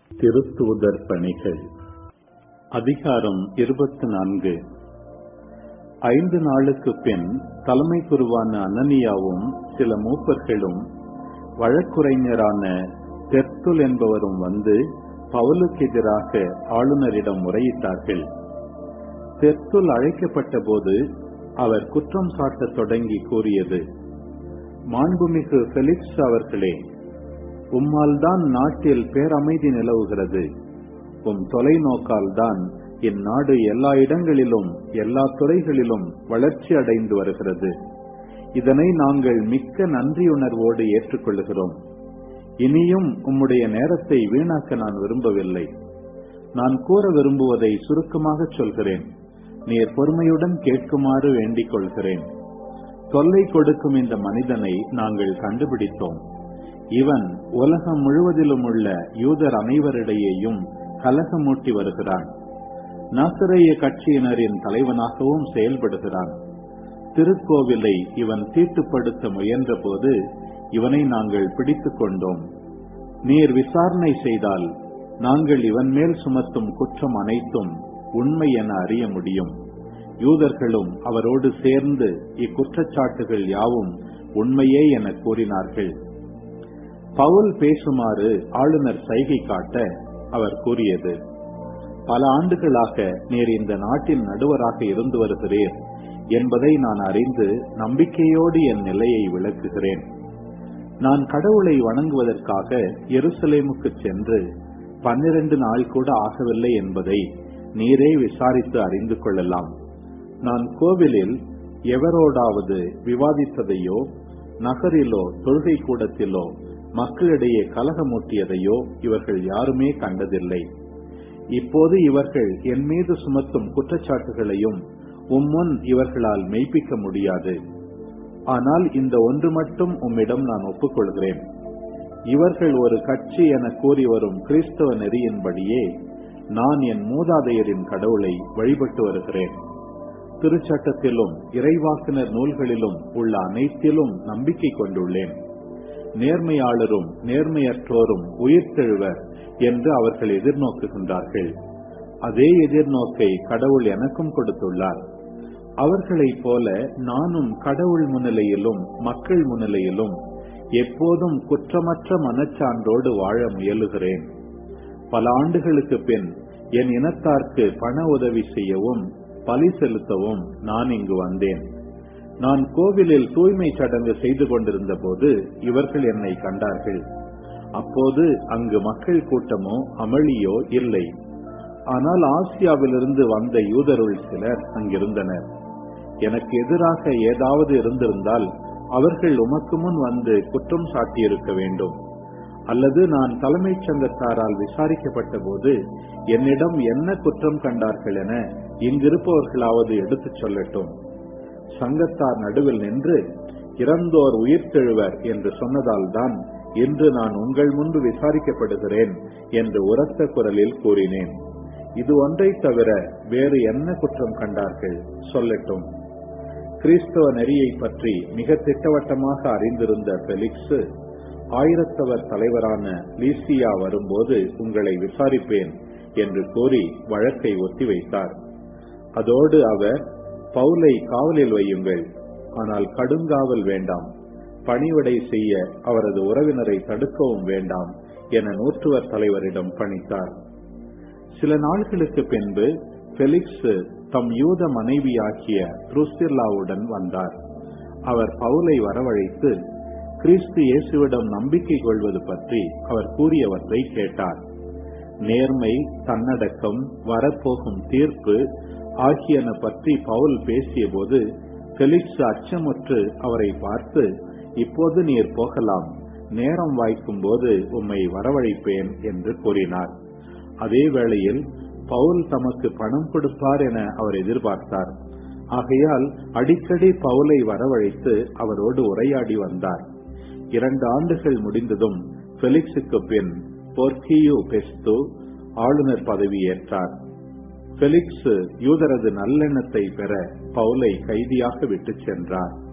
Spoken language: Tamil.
திருத்தூதர் பணிகள் அதிகாரம் இருபத்தி நான்கு ஐந்து நாளுக்கு பின் தலைமை குருவான அனனியாவும் சில மூப்பர்களும் வழக்குரைஞரான தெர்த்துல் என்பவரும் வந்து பவுலுக்கு எதிராக ஆளுநரிடம் முறையிட்டார்கள் தெர்த்துல் அழைக்கப்பட்ட போது அவர் குற்றம் சாட்டத் தொடங்கி கூறியது மாண்புமிகு பெலிக்ஸ் அவர்களே உம்மால் தான் நாட்டில் பேரமைதி நிலவுகிறது உம் தொலைநோக்கால் தான் இந்நாடு எல்லா இடங்களிலும் எல்லா துறைகளிலும் வளர்ச்சி அடைந்து வருகிறது இதனை நாங்கள் மிக்க நன்றியுணர்வோடு ஏற்றுக்கொள்கிறோம் இனியும் உம்முடைய நேரத்தை வீணாக்க நான் விரும்பவில்லை நான் கூற விரும்புவதை சுருக்கமாக சொல்கிறேன் நீர் பொறுமையுடன் கேட்குமாறு வேண்டிக் கொள்கிறேன் தொல்லை கொடுக்கும் இந்த மனிதனை நாங்கள் கண்டுபிடித்தோம் இவன் உலகம் முழுவதிலும் உள்ள யூதர் அனைவரிடையேயும் கலகமூட்டி வருகிறான் நாசரேய கட்சியினரின் தலைவனாகவும் செயல்படுகிறான் திருக்கோவிலை இவன் தீட்டுப்படுத்த முயன்ற போது இவனை நாங்கள் பிடித்துக் கொண்டோம் நீர் விசாரணை செய்தால் நாங்கள் இவன் மேல் சுமத்தும் குற்றம் அனைத்தும் உண்மை என அறிய முடியும் யூதர்களும் அவரோடு சேர்ந்து இக்குற்றச்சாட்டுகள் யாவும் உண்மையே என கூறினார்கள் பவுல் பேசுமாறு ஆளுநர் சைகை காட்ட அவர் கூறியது பல ஆண்டுகளாக நீர் இந்த நாட்டின் நடுவராக இருந்து வருகிறீர் என்பதை நான் அறிந்து நம்பிக்கையோடு என் நிலையை விளக்குகிறேன் நான் கடவுளை வணங்குவதற்காக எருசலேமுக்கு சென்று பன்னிரண்டு நாள் கூட ஆகவில்லை என்பதை நீரே விசாரித்து அறிந்து கொள்ளலாம் நான் கோவிலில் எவரோடாவது விவாதித்ததையோ நகரிலோ தொழுகை கூடத்திலோ மக்களிடையே கலகமூட்டியதையோ இவர்கள் யாருமே கண்டதில்லை இப்போது இவர்கள் என் மீது சுமத்தும் குற்றச்சாட்டுகளையும் உம்முன் இவர்களால் மெய்ப்பிக்க முடியாது ஆனால் இந்த ஒன்று மட்டும் உம்மிடம் நான் ஒப்புக்கொள்கிறேன் இவர்கள் ஒரு கட்சி என கூறி வரும் கிறிஸ்தவ நெறியின்படியே நான் என் மூதாதையரின் கடவுளை வழிபட்டு வருகிறேன் திருச்சட்டத்திலும் இறைவாக்கினர் நூல்களிலும் உள்ள அனைத்திலும் நம்பிக்கை கொண்டுள்ளேன் நேர்மையாளரும் நேர்மையற்றோரும் உயிர்த்தெழுவர் என்று அவர்கள் எதிர்நோக்குகின்றார்கள் அதே எதிர்நோக்கை கடவுள் எனக்கும் கொடுத்துள்ளார் அவர்களைப் போல நானும் கடவுள் முன்னிலையிலும் மக்கள் முன்னிலையிலும் எப்போதும் குற்றமற்ற மனச்சான்றோடு வாழ முயலுகிறேன் பல ஆண்டுகளுக்கு பின் என் இனத்தார்க்கு பண உதவி செய்யவும் பலி செலுத்தவும் நான் இங்கு வந்தேன் நான் கோவிலில் தூய்மை சடங்கு செய்து கொண்டிருந்த போது இவர்கள் என்னை கண்டார்கள் அப்போது அங்கு மக்கள் கூட்டமோ அமளியோ இல்லை ஆனால் ஆசியாவிலிருந்து வந்த யூதருள் சிலர் அங்கிருந்தனர் எனக்கு எதிராக ஏதாவது இருந்திருந்தால் அவர்கள் உமக்கு முன் வந்து குற்றம் சாட்டியிருக்க வேண்டும் அல்லது நான் தலைமைச் சங்கத்தாரால் விசாரிக்கப்பட்ட போது என்னிடம் என்ன குற்றம் கண்டார்கள் என இங்கிருப்பவர்களாவது எடுத்துச் சொல்லட்டும் சங்கத்தார் நடுவில் நின்று இறந்தோர் உயிர்த்தெழுவர் என்று சொன்னதால் தான் இன்று நான் உங்கள் முன்பு விசாரிக்கப்படுகிறேன் என்று உரத்த குரலில் கூறினேன் இது ஒன்றை தவிர வேறு என்ன குற்றம் கண்டார்கள் சொல்லட்டும் கிறிஸ்தவ நெறியை பற்றி மிக திட்டவட்டமாக அறிந்திருந்த பெலிக்ஸ் ஆயிரத்தவர் தலைவரான லீசியா வரும்போது உங்களை விசாரிப்பேன் என்று கூறி வழக்கை ஒத்திவைத்தார் அதோடு அவர் பவுலை காவலில் வையுங்கள் ஆனால் கடுங்காவல் வேண்டாம் பணிவிடை செய்ய அவரது உறவினரை தடுக்கவும் வேண்டாம் என நூற்றுவர் தலைவரிடம் பணித்தார் சில நாட்களுக்கு பின்பு பெலிக்ஸ் தம் யூத மனைவியாகிய த்ருஸ்திர்லாவுடன் வந்தார் அவர் பவுலை வரவழைத்து கிறிஸ்து இயேசுவிடம் நம்பிக்கை கொள்வது பற்றி அவர் கூறியவற்றை கேட்டார் நேர்மை தன்னடக்கம் வரப்போகும் தீர்ப்பு ஆகியன பற்றி பவுல் பேசியபோது பெலிக்ஸ் அச்சமுற்று அவரை பார்த்து இப்போது நீர் போகலாம் நேரம் வாய்க்கும் போது உம்மை வரவழைப்பேன் என்று கூறினார் அதே வேளையில் பவுல் தமக்கு பணம் கொடுப்பார் என அவர் எதிர்பார்த்தார் ஆகையால் அடிக்கடி பவுலை வரவழைத்து அவரோடு உரையாடி வந்தார் இரண்டு ஆண்டுகள் முடிந்ததும் பெலிக்ஸுக்கு பின் பொர்கியு பெஸ்து ஆளுநர் பதவி ஏற்றார் பெலிக்ஸ் யூதரது நல்லெண்ணத்தை பெற பவுலை கைதியாக விட்டுச் சென்றார்